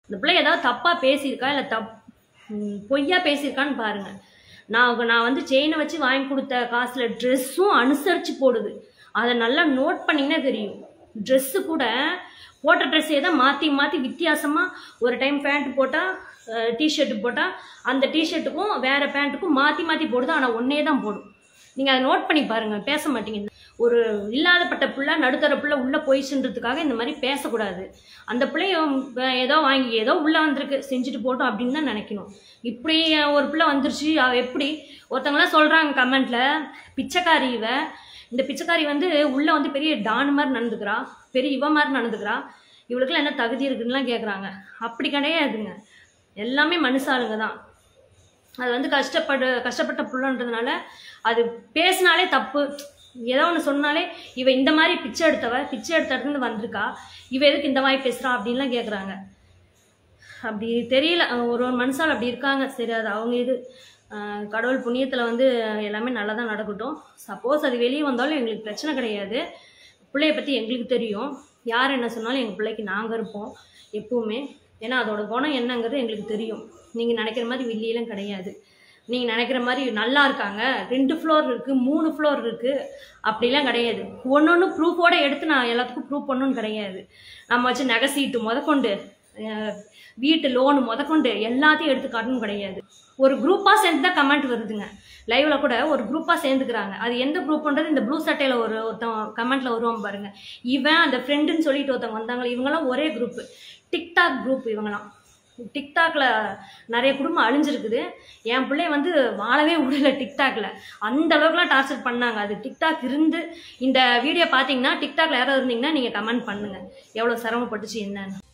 இந்த பிள்ளை ஏதாவது தப்பாக பேசியிருக்கா இல்லை தப் ம், பொய்யா பேசியிருக்கான்னு பாருங்க நான் நான் வந்து செயினை வச்சு வாங்கி கொடுத்த காசில் ட்ரெஸ்ஸும் அனுசரித்து போடுது அதை நல்லா நோட் பண்ணிங்கன்னா தெரியும் ட்ரெஸ்ஸு கூட போட்ட ட்ரெஸ்ஸே தான் மாற்றி மாற்றி வித்தியாசமாக ஒரு டைம் பேண்ட் போட்டால் டிஷர்ட் போட்டால் அந்த டிஷர்ட்டுக்கும் வேறு பேண்ட்டுக்கும் மாற்றி மாற்றி போடுது ஆனால் ஒன்றே தான் போடும் நீங்கள் அதை நோட் பண்ணி பாருங்கள் பேச மாட்டீங்க ஒரு இல்லாதப்பட்ட பிள்ளை நடுத்தர பிள்ளை உள்ளே போயிடுச்சுன்றதுக்காக இந்த மாதிரி பேசக்கூடாது அந்த பிள்ளைய வே- ஏதோ வாங்கி ஏதோ உள்ளே வந்திருக்கு செஞ்சுட்டு போட்டோம் அப்படின்னு தான் நினைக்கணும் இப்படி ஒரு பிள்ளை வந்துருச்சு அவ எப்படி ஒருத்தவங்களாம் சொல்கிறாங்க கமெண்ட்டில் பிச்சைக்காரி இவ இந்த பிச்சைக்காரி வந்து உள்ளே வந்து பெரிய டான் மாதிரி நடந்துக்கிறா பெரிய இவ மாதிரி நடந்துக்கிறா இவளுக்குலாம் என்ன தகுதி இருக்குன்னுலாம் கேட்குறாங்க அப்படி கிடையாதுங்க எல்லாமே மனுஷாளுங்க தான் அது வந்து கஷ்டப்படு கஷ்டப்பட்ட புள்ளன்றதுனால அது பேசினாலே தப்பு ஏதோ ஒன்று சொன்னாலே இவ இந்த மாதிரி பிச்சை எடுத்தவ பிச்சை எடுத்த இடத்துல இருந்து வந்திருக்கா இவ எதுக்கு இந்த மாதிரி பேசுறா அப்படின்லாம் கேட்குறாங்க அப்படி தெரியல அஹ் ஒரு ஒரு மனுஷால் அப்படி இருக்காங்க சரி அது அவங்க இது அஹ் கடவுள் புண்ணியத்தில் வந்து எல்லாமே நல்லா தான் நடக்கட்டும் சப்போஸ் அது வெளியே வந்தாலும் எங்களுக்கு பிரச்சனை கிடையாது பிள்ளைய பற்றி எங்களுக்கு தெரியும் யார் என்ன சொன்னாலும் எங்கள் பிள்ளைக்கு நாங்கள் இருப்போம் எப்பவுமே ஏன்னா அதோட குணம் என்னங்கிறது எங்களுக்கு தெரியும் நீங்கள் நினைக்கிற மாதிரி வில்லியெல்லாம் கிடையாது நீங்கள் நினைக்கிற மாதிரி நல்லா இருக்காங்க ரெண்டு ஃப்ளோர் இருக்குது மூணு ஃப்ளோர் இருக்குது அப்படிலாம் கிடையாது ஒன்று ஒன்று ப்ரூஃபோட எடுத்து நான் எல்லாத்துக்கும் ப்ரூஃப் பண்ணணும்னு கிடையாது நம்ம வச்சு நகை சீட்டு முதற்கொண்டு அஹ், வீட்டு லோனு முதற்கொண்டு எல்லாத்தையும் எடுத்து காட்டணும் கிடையாது ஒரு குரூப்பாக சேர்ந்து தான் கமெண்ட் வருதுங்க லைவ்ல கூட ஒரு குரூப்பாக சேர்ந்துக்கிறாங்க அது எந்த குரூப்ன்றது இந்த ப்ளூ சட்டையில் ஒரு ஒருத்தன் கமெண்ட்ல வருவான் பாருங்க இவன் அந்த ஃப்ரெண்டுன்னு சொல்லிட்டு ஒருத்தவங்க வந்தாங்க இவங்கெல்லாம் ஒரே குரூப் டிக்டாக் குரூப் இவங்கெல்லாம் டிக்டாக்ல நிறைய குடும்பம் அழிஞ்சிருக்குது என் பிள்ளைய வந்து வாழவே விடல டிக்டாக்ல அந்த அளவுக்குலாம் டார்ச்சர் பண்ணாங்க அது டிக்டாக் இருந்து இந்த வீடியோ பார்த்தீங்கன்னா டிக்டாக்ல யாராவது இருந்தீங்கன்னா நீங்கள் கமெண்ட் பண்ணுங்க எவ்வளோ சிரமப்பட்டுச்சு என்னன்னு